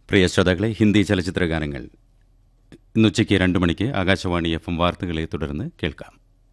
പ്രിയ ശ്രോതാക്കളെ ഹിന്ദി ചലച്ചിത്ര ഗാനങ്ങൾ ഇന്നുച്ചയ്ക്ക് രണ്ട് മണിക്ക് ആകാശവാണി എഫ് എം വാർത്തകളെ തുടർന്ന് കേൾക്കാം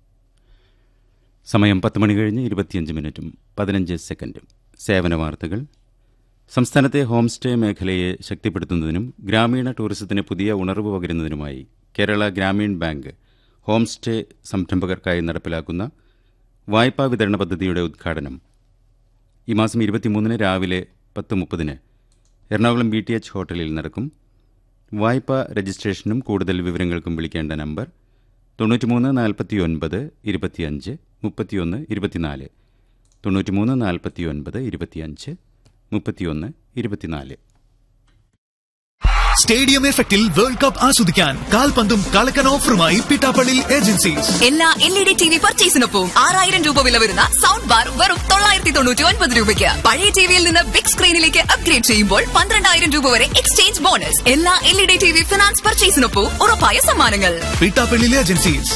സമയം പത്ത് മണി കഴിഞ്ഞ് ഇരുപത്തിയഞ്ച് മിനിറ്റും പതിനഞ്ച് സെക്കൻഡും സേവന വാർത്തകൾ സംസ്ഥാനത്തെ ഹോം സ്റ്റേ മേഖലയെ ശക്തിപ്പെടുത്തുന്നതിനും ഗ്രാമീണ ടൂറിസത്തിന് പുതിയ ഉണർവ് പകരുന്നതിനുമായി Kerala Gramin bank home stay സംരംഭകർക്കായി നടപ്പിലാക്കുന്ന വായ്പാ വിതരണ പദ്ധതിയുടെ ഉദ്ഘാടനം ഈ മാസം ഇരുപത്തിമൂന്നിന് രാവിലെ പത്ത് മുപ്പതിന് എറണാകുളം ബി ടി എച്ച് ഹോട്ടലിൽ നടക്കും വായ്പാ രജിസ്ട്രേഷനും കൂടുതൽ വിവരങ്ങൾക്കും വിളിക്കേണ്ട നമ്പർ തൊണ്ണൂറ്റിമൂന്ന് നാൽപ്പത്തി ഒൻപത് ഇരുപത്തിയഞ്ച് മുപ്പത്തിയൊന്ന് ഇരുപത്തിനാല് തൊണ്ണൂറ്റിമൂന്ന് നാൽപ്പത്തി ഒൻപത് ഇരുപത്തിയഞ്ച് മുപ്പത്തിയൊന്ന് ഇരുപത്തിനാല് സ്റ്റേഡിയം എഫക്റ്റിൽ വേൾഡ് കപ്പ് ആസ്വദിക്കാൻ കാൽപന്തും കളക്കൻ ഓഫറുമായി പിട്ടാപ്പള്ളി ഏജൻസീസ് എല്ലാ L E D T V പർച്ചേസിനൊപ്പം ആറായിരം രൂപ വില വരുന്ന സൗണ്ട് ബാർ വെറും തൊള്ളായിരത്തി തൊണ്ണൂറ്റി ഒൻപത് രൂപയ്ക്ക് പഴയ ടിവിയിൽ നിന്ന് ബിഗ് സ്ക്രീനിലേക്ക് അപ്ഗ്രേഡ് ചെയ്യുമ്പോൾ പന്ത്രണ്ടായിരം രൂപ വരെ എക്സ്ചേഞ്ച് ബോണസ് എല്ലാ L E D T V finance പർച്ചേസിനൊപ്പം ഉറപ്പായ സമ്മാനങ്ങൾ പിട്ടാപ്പള്ളി ഏജൻസീസ്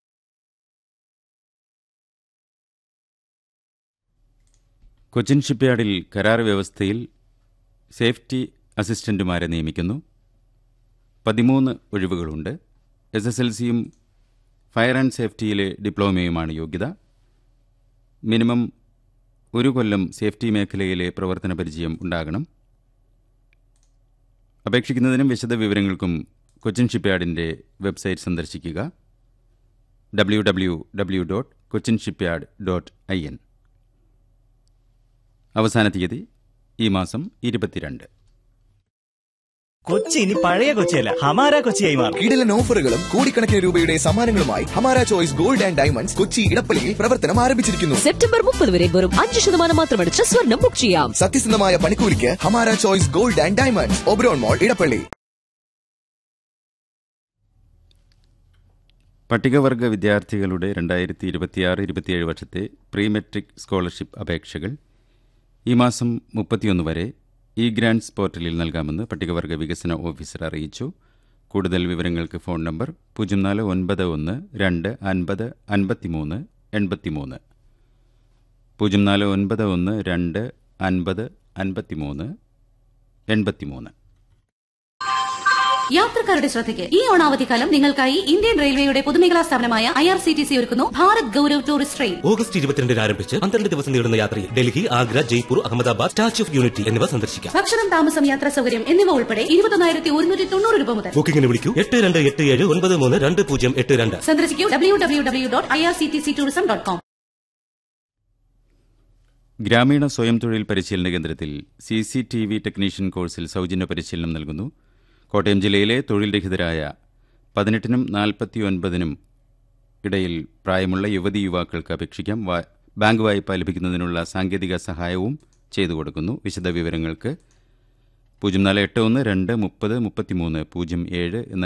കൊച്ചിൻ ഷിപ്പ്യാർഡിൽ കരാർ വ്യവസ്ഥയിൽ സേഫ്റ്റി അസിസ്റ്റന്റുമാരെ നിയമിക്കുന്നു പതിമൂന്ന് ഒഴിവുകളുണ്ട് എസ് എസ് എൽ സിയും ഫയർ ആൻഡ് സേഫ്റ്റിയിലെ ഡിപ്ലോമയുമാണ് യോഗ്യത മിനിമം ഒരു കൊല്ലം സേഫ്റ്റി മേഖലയിലെ പ്രവർത്തന പരിചയം ഉണ്ടാകണം അപേക്ഷിക്കുന്നതിനും വിശദ വിവരങ്ങൾക്കും കൊച്ചിൻ ഷിപ്പ്യാർഡിൻ്റെ വെബ്സൈറ്റ് സന്ദർശിക്കുക W W W dot Cochin shipyard dot I N അവസാന തീയതി ഈ മാസം ഇരുപത്തിരണ്ട് കൊച്ചി ഇനി പഴയ കൊച്ചിയല്ല ഹമാര കൊച്ചിയായി മാറും കിടിലൻ ഓഫറുകളും കോടിക്കണക്കിന് രൂപയുടെ സമ്മാനങ്ങളുമായി Hamara choice gold and diamonds Kochi ഇടപ്പള്ളിയിൽ പ്രവർത്തനം ആരംഭിച്ചിരിക്കുന്നു സെപ്റ്റംബർ മുപ്പത് വരെ വെറും അഞ്ച് ശതമാനം മാത്രമടിച്ച് സ്വർണം ബുക്ക് ചെയ്യാം സത്യസന്ധമായ പണിക്കൂലിക്ക് Hamara choice gold and diamonds Oberon mall Edappally പട്ടികവർഗ വിദ്യാർത്ഥികളുടെ രണ്ടായിരത്തി ഇരുപത്തിയാറ് ഇരുപത്തിയേഴ് വർഷത്തെ പ്രീ മെട്രിക് സ്കോളർഷിപ്പ് അപേക്ഷകൾ ഈ മാസം മുപ്പത്തിയൊന്ന് വരെ ഇ ഗ്രാൻഡ്സ് പോർട്ടലിൽ നൽകാമെന്ന് പട്ടികവർഗ വികസന ഓഫീസർ അറിയിച്ചു കൂടുതൽ വിവരങ്ങൾക്ക് ഫോൺ നമ്പർ പൂജ്യം നാല് ഒൻപത് ഒന്ന് രണ്ട് അൻപത് അൻപത്തിമൂന്ന് എൺപത്തിമൂന്ന് പൂജ്യം നാല് ഒൻപത് ഒന്ന് രണ്ട് അൻപത് അൻപത്തിമൂന്ന് എൺപത്തിമൂന്ന് യാത്രക്കാരുടെ ശ്രദ്ധയ്ക്ക് ഈ ഓണാവധിക്കാലം നിങ്ങൾക്കായി ഇന്ത്യൻ റെയിൽവേയുടെ പൊതുമേഖലാ സ്ഥാപനമായ I R C T C ഒരുക്കുന്നു Bharat Gaurav tourist train August ഇരുപത്തിരണ്ടിന് ആരംഭിച്ച് പന്ത്രണ്ട് ദിവസം നീളുന്ന യാത്രയിൽ Delhi Agra Jaipur Ahmedabad statue of unity എന്നിവ സന്ദർശിക്കാം ഭക്ഷണം താമസം യാത്രാ സൗകര്യം എന്നിവ ഉൾപ്പെടെ ഇരുപത്തൊന്നായിരത്തി ഒരുന്നൂറ്റി തൊണ്ണൂറ് രൂപ മുതൽ ബുക്കിംഗിന് വിളിക്കൂ എട്ട് രണ്ട് എട്ട് ഏഴ് ഒൻപത് മൂന്ന് രണ്ട് പൂജ്യം എട്ട് രണ്ട് സന്ദർശിക്കൂ W W W dot I R C T C tourism dot com ഗ്രാമീണ സ്വയം തൊഴിൽ പരിശീലന കേന്ദ്രത്തിൽ C C T V technician കോഴ്സിൽ സൗജന്യ പരിശീലനം നൽകുന്നു കോട്ടയം ജില്ലയിലെ തൊഴിൽ രഹിതരായ പതിനെട്ടിനും നാൽപ്പത്തിയൊൻപതിനും ഇടയിൽ പ്രായമുള്ള യുവതി യുവാക്കൾക്ക് അപേക്ഷിക്കാം വാ- ബാങ്ക് വായ്പ ലഭിക്കുന്നതിനുള്ള സാങ്കേതിക സഹായവും ചെയ്തു കൊടുക്കുന്നു വിശദ വിവരങ്ങൾക്ക് പൂജ്യം നാല് എട്ട് ഒന്ന് രണ്ട് മുപ്പത് മുപ്പത്തിമൂന്ന് പൂജ്യം ഏഴ് എന്ന